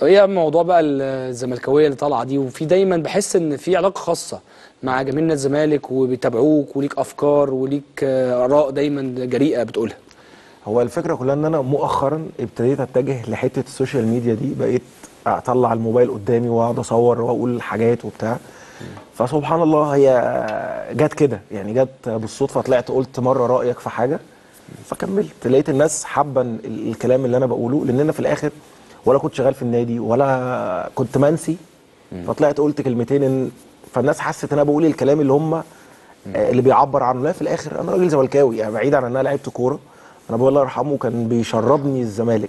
ايه موضوع بقى الزملكاويه اللي طالعه دي وفي دايما بحس ان في علاقه خاصه مع جماهير نادي الزمالك وبيتابعوك وليك افكار وليك آه، اراء دايما جريئه بتقولها هو الفكره كلها ان انا مؤخرا ابتديت اتجه لحته السوشيال ميديا دي بقيت اطلع الموبايل قدامي واقعد اصور واقول حاجات وبتاع فسبحان الله هي جت كده يعني جت بالصدفه طلعت قلت مره رايك في حاجه فكملت لقيت الناس حابه ال- الكلام اللي انا بقوله لان انا في الاخر ولا كنت شغال في النادي ولا كنت منسي فطلعت قلت كلمتين إن فالناس حست ان انا بقول الكلام اللي هم آه، اللي بيعبر عنه لا في الاخر انا راجل زملكاوي يعني بعيد عن ان انا لعبت كوره انا ابويا الله يرحمه كان بيشربني الزمالك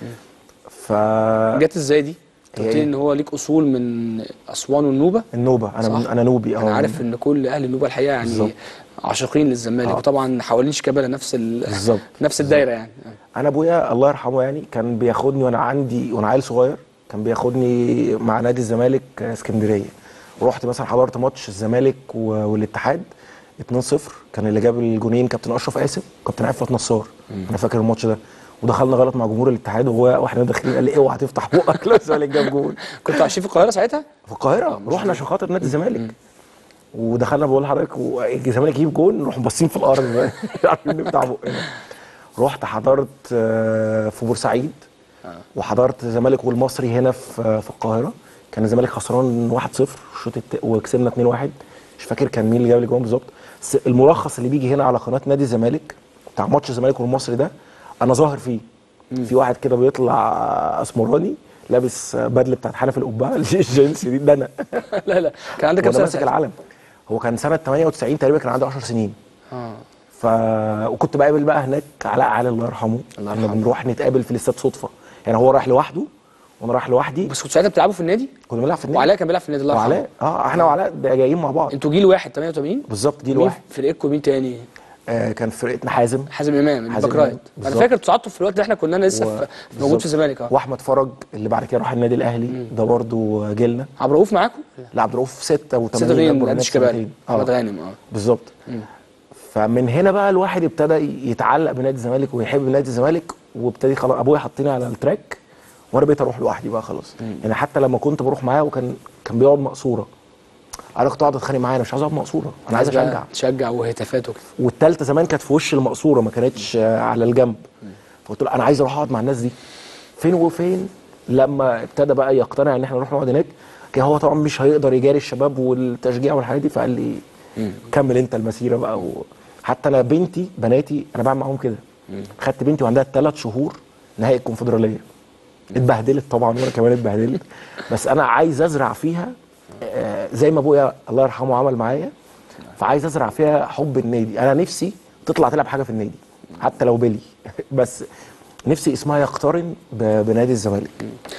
ف جت ازاي دي؟ هي قلت لي إيه؟ ان هو ليك اصول من اسوان والنوبه النوبه انا من صح؟ انا نوبي انا اه عارف ان كل اهل النوبه الحقيقه يعني بالظبط. عاشقين للزمالك آه. وطبعا حوالين شيكابالا نفس ال... بالظبط. نفس الدايره يعني انا ابويا الله يرحمه يعني كان بياخدني وانا عندي وانا عيل صغير كان بياخدني مع نادي الزمالك اسكندريه رحت مثلا حضرت ماتش الزمالك و- والاتحاد 2-0 كان اللي جاب الجونين كابتن اشرف قاسم كابتن عفت نصار انا فاكر الماتش ده ودخلنا غلط مع جمهور الاتحاد وهو واحنا داخلين قال لي اوعى تفتح بقك لو الزمالك جاب جول كنتوا عايشين في القاهره ساعتها؟ في القاهره رحنا عشان خاطر نادي الزمالك ودخلنا بقول لحضرتك و- الزمالك يجيب جول نروح باصين في الارض بقى عارفين نفتح بقنا رحت حضرت آه، في بورسعيد وحضرت الزمالك والمصري هنا في في القاهره كان الزمالك خسران 1-0 الشوط الت- وكسبنا 2-1 مش فاكر كان مين اللي جاب الاجوان بالظبط بس الملخص اللي بيجي هنا على قناه نادي الزمالك بتاع ماتش الزمالك والمصري ده انا ظاهر فيه في واحد كده بيطلع اسمراني لابس بدله بتاعت حنف القبعه الجينز دي ده انا لا لا كان عندك كام وانا سنه ماسك ساعتها؟ العلم هو كان سنه 98 تقريبا كان عندي 10 سنين اه ف وكنت بقابل بقى هناك علاء علي الله يرحمه الله كنا يرحمه. بنروح نتقابل في الاستاد صدفه يعني هو رايح لوحده وانا رايح لوحدي بس كنتوا ساعتها بتلعبوا في النادي؟ كنا بنلعب في النادي وعلاء كان بيلعب في النادي الله يرحمه وعلاء اه احنا وعلاء جايين مع بعض انتوا جيل واحد 88 بالظبط جيل مين واحد فرقتكم مين تاني؟ آه كان فرقتنا حازم حازم امام حازم الباك رايت إمام، انا بالظبط. فاكر تصعدتوا في الوقت اللي احنا كنا لسه و- في- موجود بالظبط. في الزمالك اه واحمد فرج اللي بعد كده راح النادي الاهلي ده برضه جيلنا عبد الرؤوف معاكم؟ لا عبد الرؤوف 86 ستة غين أكبر قد مننا شيكابالا بسنتين. احمد اه غانم اه بالظبط فمن هنا بقى الواحد ابتدى يتعلق بنادي الزمالك ويحب نادي الزمالك وابتدي خلاص ابويا حطيني على التراك وانا بقيت اروح لوحدي بقى خلاص يعني حتى لما كنت بروح معاه وكان كان بيقعد مقصوره انا كنت اقعد اتخانق معاه انا مش عايز اقعد مقصوره انا عايز بقى اشجع تشجع وهتافات وكده والتالتة زمان كانت في وش المقصوره ما كانتش آه، على الجنب فقلت له انا عايز اروح اقعد مع الناس دي فين وفين لما ابتدى بقى يقتنع ان احنا نروح نقعد هناك كان هو طبعا مش هيقدر يجاري الشباب والتشجيع والحاجات دي فقال لي كمل انت المسيره بقى و... حتى انا بنتي بناتي انا بعمل معاهم كده خدت بنتي وعندها ثلاث شهور نهائي الكونفدراليه اتبهدلت طبعا وانا كمان اتبهدلت بس انا عايز ازرع فيها آه، زي ما ابويا الله يرحمه عمل معايا فعايز ازرع فيها حب النادي انا نفسي تطلع تلعب حاجه في النادي حتى لو بيلي بس نفسي اسمها يقترن ب- بنادي الزمالك